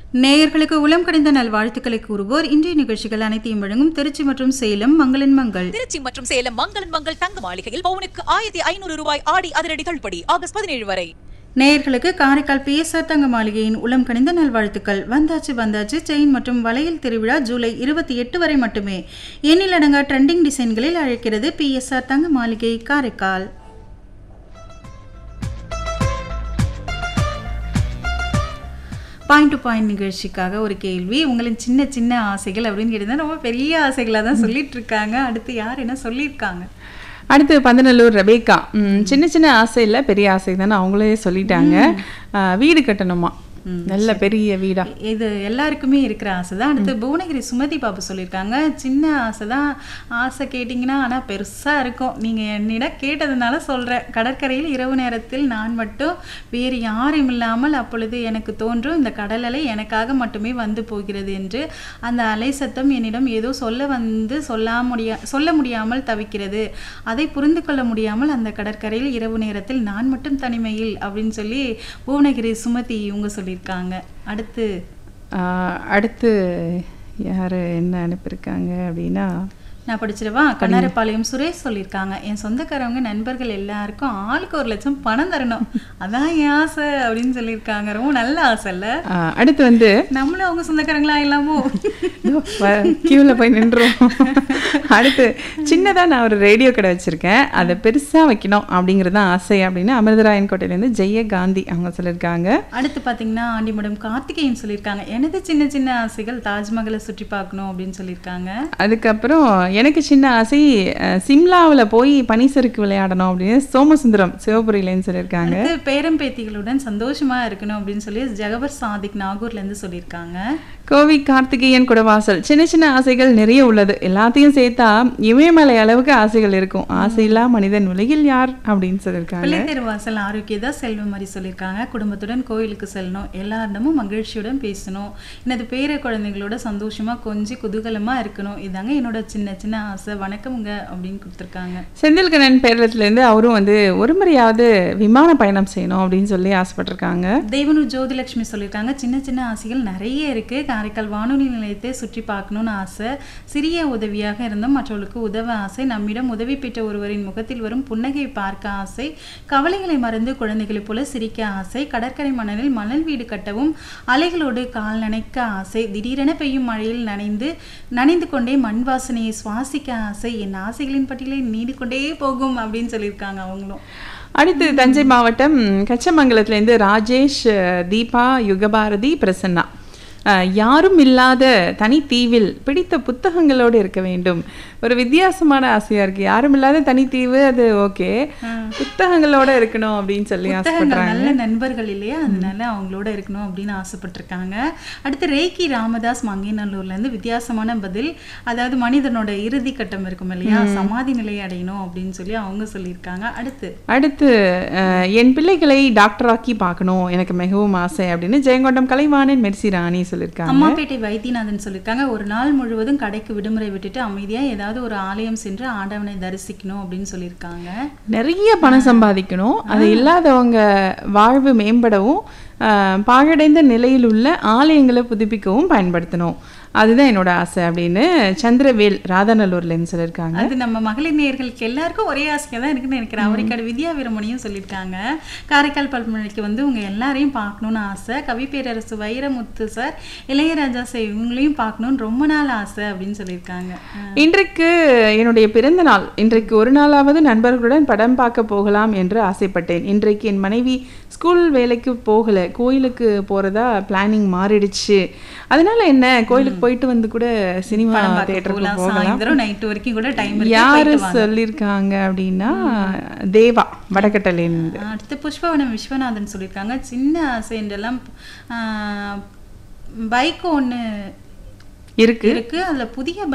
நேயர்களுக்கு உளம் கடிந்த நல்வாழ்த்துக்களை கூறுவோர் இன்றைய நிகழ்ச்சிகள் அனைத்தையும் வழங்கும் திருச்சி மற்றும் சேலம் மங்களன் மங்கள் திருச்சி மற்றும் சேலம் மங்களன் மங்கள் தங்க மாளிகையில் பவுனுக்கு ஆயிரத்தி ஐநூறு ரூபாய் ஆடி அதிரடி தள்ளுபடி ஆகஸ்ட் பதினேழு வரை நேயர்களுக்கு காரைக்கால் பிஎஸ்ஆர் தங்க மாளிகையின் உளம் கணிந்த நல்வாழ்த்துக்கள் வந்தாச்சு வந்தாச்சு செயின் மற்றும் வளையல் திருவிழா ஜூலை இருபத்தி எட்டு வரை மட்டுமே எண்ணிலடங்கா ட்ரெண்டிங் டிசைன்களில் அழைக்கிறது பிஎஸ்ஆர் தங்க மாளிகை காரைக்கால் பாயிண்ட் டு பாயிண்ட் நிகழ்ச்சிக்காக ஒரு கேள்வி உங்களின் சின்ன சின்ன ஆசைகள் அப்படின்னு கேட்டிருந்தா ரொம்ப பெரிய ஆசைகளாக தான் சொல்லிட்டு இருக்காங்க அடுத்து யார் என்ன சொல்லியிருக்காங்க அடுத்து பந்தநல்லூர் ரெபேக்கா ம், சின்ன சின்ன ஆசை இல்லை பெரிய ஆசை தானே அவங்களே சொல்லிட்டாங்க ஆ, வீடு கட்டணுமா நல்ல பெரிய வீடா இது எல்லாருக்குமே இருக்கிற ஆசை தான் அடுத்து புவனகிரி சுமதி பாபு சொல்லியிருக்காங்க சின்ன ஆசை தான் ஆசை கேட்டிங்கன்னா ஆனால் பெருசாக இருக்கும் நீங்கள் என்னிடம் கேட்டதுனால சொல்கிறேன் கடற்கரையில் இரவு நேரத்தில் நான் மட்டும் வேறு யாரும் இல்லாமல் அப்பொழுது எனக்கு தோன்றும் இந்த கடல் அலை எனக்காக மட்டுமே வந்து போகிறது என்று அந்த அலை சத்தம் என்னிடம் ஏதோ சொல்ல வந்து சொல்ல முடியா சொல்ல முடியாமல் தவிக்கிறது அதை புரிந்து கொள்ள முடியாமல் அந்த கடற்கரையில் இரவு நேரத்தில் நான் மட்டும் தனிமையில் அப்படின்னு சொல்லி புவனகிரி சுமதி இவங்க சொல்லியிருக்காங்க அடுத்து ஆ, அடுத்து யார் என்ன அனுப்பியிருக்காங்க அப்படின்னா நான் படிச்சிடவா கண்ணாரப்பாளையம் சுரேஷ் சொல்லியிருக்காங்க என் சொந்தக்காரவங்க நண்பர்கள் எல்லாருக்கும் ஆளுக்கு ஒரு லட்சம் பணம் தரணும் அதான் என் ஆசை அப்படின்னு சொல்லியிருக்காங்க ரொம்ப நல்ல ஆசை இல்ல ஆ, அடுத்து வந்து நம்மளும் அவங்க சொந்தக்காரங்களா இல்லாமோ கியூவில் போய் நின்றோம் அடுத்து சின்னதாக நான் ஒரு ரேடியோ கடை வச்சுருக்கேன் அதை பெருசாக வைக்கணும் அப்படிங்கிறது தான் ஆசை அப்படின்னு அமிர்தராயன் கோட்டையிலேருந்து ஜெய காந்தி அவங்க சொல்லியிருக்காங்க அடுத்து பாத்தீங்கன்னா ஆண்டிமடம் கார்த்திகேயன் சொல்லியிருக்காங்க எனது சின்ன சின்ன ஆசைகள் தாஜ்மஹலை சுற்றி பார்க்கணும் அப்படின்னு சொல்லியிருக்காங்க அதுக்கப்புறம் எனக்கு சின்ன ஆசை அஹ், சிம்லாவுல போய் பனிசறுக்கு விளையாடணும் அப்படின்னு சோமசுந்தரம் சிவபுரியிலேன்னு சொல்லியிருக்காங்க அடுத்து பேரம் பேத்திகளுடன் சந்தோஷமா இருக்கணும் அப்படின்னு சொல்லி ஜகபர் சாதிக் நாகூர்ல இருந்து சொல்லியிருக்காங்க கோவி கார்த்திகேயன் குடவாசல் சின்ன சின்ன ஆசைகள் நிறைய உள்ளது எல்லாத்தையும் சேர்த்தா இமயமலை அளவுக்கு ஆசைகள் இருக்கும் ஆசையில்லா மனிதன் உலகில் யார் அப்படின்னு சொல்லியிருக்காங்க பிள்ளை தெருவாசல் ஆரோக்கியதா செல்வம் மாதிரி சொல்லியிருக்காங்க குடும்பத்துடன் கோயிலுக்கு செல்லணும் எல்லாரிடமும் மகிழ்ச்சியுடன் பேசணும் எனது பேர குழந்தைகளோட சந்தோஷமா கொஞ்சி குதூகலமா இருக்கணும் இதாங்க என்னோட சின்ன சின்ன ஆசை வணக்கமுங்க அப்படின்னு கொடுத்துருக்காங்க செந்தில்கண்ணன் பேரளத்துலேருந்து அவரும் வந்து ஒரு முறையாவது விமான பயணம் செய்யணும் அப்படின்னு சொல்லி ஆசைப்பட்டிருக்காங்க தெய்வனூர் ஜோதிலட்சுமி சொல்லியிருக்காங்க சின்ன சின்ன ஆசைகள் நிறைய இருக்கு காரைக்கால் வானொலி நிலையத்தை சுற்றி பார்க்கணும்னு ஆசை சிறிய உதவியாக இருந்தும் மற்றவர்களுக்கு உதவ ஆசை நம்மிடம் உதவி பெற்ற ஒருவரின் முகத்தில் வரும் புன்னகை பார்க்க ஆசை கவலைகளை மறந்து குழந்தைகளைப் போல சிரிக்க ஆசை கடற்கரை மணலில் மணல் வீடு கட்டவும் அலைகளோடு கால் நனைக்க ஆசை திடீரென பெய்யும் மழையில் நனைந்து நனைந்து கொண்டே மண் வாசனையை சுவாசிக்க ஆசை என் ஆசைகளின் பட்டியலை நீடிக்கொண்டே போகும் அப்படின்னு சொல்லியிருக்காங்க அவங்களும் அடுத்து தஞ்சை மாவட்டம் கச்சமங்கலத்துலேருந்து ராஜேஷ் அஹ், தீபா யுகபாரதி பிரசன்னா அஹ், யாரும் இல்லாத தனி தீவில் பிடித்த புத்தகங்களோடு இருக்க வேண்டும் ஒரு வித்தியாசமான ஆசையா இருக்கு யாரும் இல்லாத தனி தீவு அது ஓகே புத்தகங்களோட இருக்கணும் அப்படின்னு சொல்லி புத்தகங்கள் ஆசைப்படுறாங்க நல்ல நண்பர்கள் இல்லையா அதனால அவங்களோட இருக்கணும் அப்படின்னு ஆசைப்பட்டிருக்காங்க அடுத்து ரேக்கி ராமதாஸ் மங்கைநல்லூர்ல இருந்து வித்தியாசமான பதில் அதாவது மனிதனோட இறுதி கட்டம் இருக்கும் இல்லையா சமாதி நிலையை அடையணும் அப்படின்னு சொல்லி அவங்க சொல்லியிருக்காங்க அடுத்து அடுத்து அஹ், என் பிள்ளைகளை டாக்டராக்கி பார்க்கணும் எனக்கு மிகவும் ஆசை அப்படின்னு ஜெயங்கொண்டம் கலைவாணன் மெர்சி ராணி சொல்லியிருக்காங்க அம்மாப்பேட்டை வைத்தியநாதன் சொல்லியிருக்காங்க ஒரு நாள் முழுவதும் கடைக்கு விடுமுறை விட்டுட்டு அமைதியா ஏதாவது ஒரு ஆலயம் சென்று ஆண்டவனை தரிசிக்கணும் அப்படின்னு சொல்லியிருக்காங்க நிறைய பணம் சம்பாதிக்கணும் அது இல்லாதவங்க வாழ்வு மேம்படவும் ஆஹ், பாழடைந்த நிலையில் உள்ள ஆலயங்களை புதுப்பிக்கவும் பயன்படுத்தணும் அதுதான் என்னோட ஆசை அப்படின்னு சந்திரவேல் ராதாநல்லூர்லேருந்து சொல்லியிருக்காங்க அது நம்ம மகளிர் நேயர்களுக்கு எல்லாருக்கும் ஒரே ஆசையாக தான் இருக்குன்னு நினைக்கிறேன் அவரைக்காடு வித்யா வீரமணியும் சொல்லியிருக்காங்க காரைக்கால் பல்மொழிக்கு வந்து உங்க எல்லாரையும் பார்க்கணும்னு ஆசை கவி பேரரசு வைரமுத்து சார் இளையராஜா சார் இவங்களையும் பார்க்கணும்னு ரொம்ப நாள் ஆசை அப்படின்னு சொல்லியிருக்காங்க இன்றைக்கு என்னுடைய பிறந்த நாள் இன்றைக்கு ஒரு நாளாவது நண்பர்களுடன் படம் பார்க்க போகலாம் என்று ஆசைப்பட்டேன் இன்றைக்கு என் மனைவி ஸ்கூல் வேலைக்கு போகல கோயிலுக்கு போறதா பிளானிங் மாறிடுச்சு அதனால என்ன கோயிலுக்கு போயிட்டு வந்து கூட சினிமா படம் பார்க்க தேட்டருக்கு போகலாம் போகலாம் சாயந்தரம் நைட்டு வரைக்கும் கூட டைம் யாரு சொல்லியிருக்காங்க அப்படின்னா தேவா வடக்கட்டலேருந்து அடுத்து புஷ்பவனம் விஸ்வநாதன் சொல்லியிருக்காங்க சின்ன ஆசை என்றெல்லாம் பைக் ஒன்று இருக்கு இருக்கு அதுல புதிய